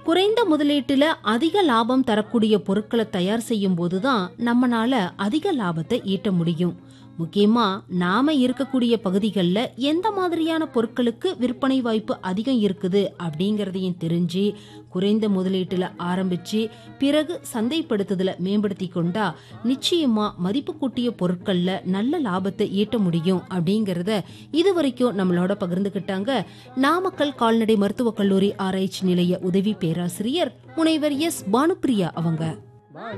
குறைந்த முதலீட்டுல அதிக லாபம் தரக்கூடிய பொருட்களை தயார் செய்யும் போதுதான் நம்மனால அதிக லாபத்தை ஈட்ட முடியும் முக்கியமா நாம இருக்கக்கூடிய பகுதிகளில் எந்த மாதிரியான பொருட்களுக்கு விற்பனை வாய்ப்பு அதிகம் இருக்குது அப்படிங்கறதையும் தெரிஞ்சு குறைந்த முதலீட்டுல ஆரம்பிச்சு பிறகு சந்தைப்படுத்துதல மேம்படுத்தி கொண்டா நிச்சயமா மதிப்பு கூட்டிய பொருட்கள்ல நல்ல லாபத்தை ஈட்ட முடியும் அப்படிங்கறத இதுவரைக்கும் நம்மளோட பகிர்ந்துகிட்டாங்க நாமக்கல் கால்நடை மருத்துவக் கல்லூரி ஆராய்ச்சி நிலைய உதவி பேராசிரியர் முனைவர் எஸ் பானுப்பிரியா அவங்க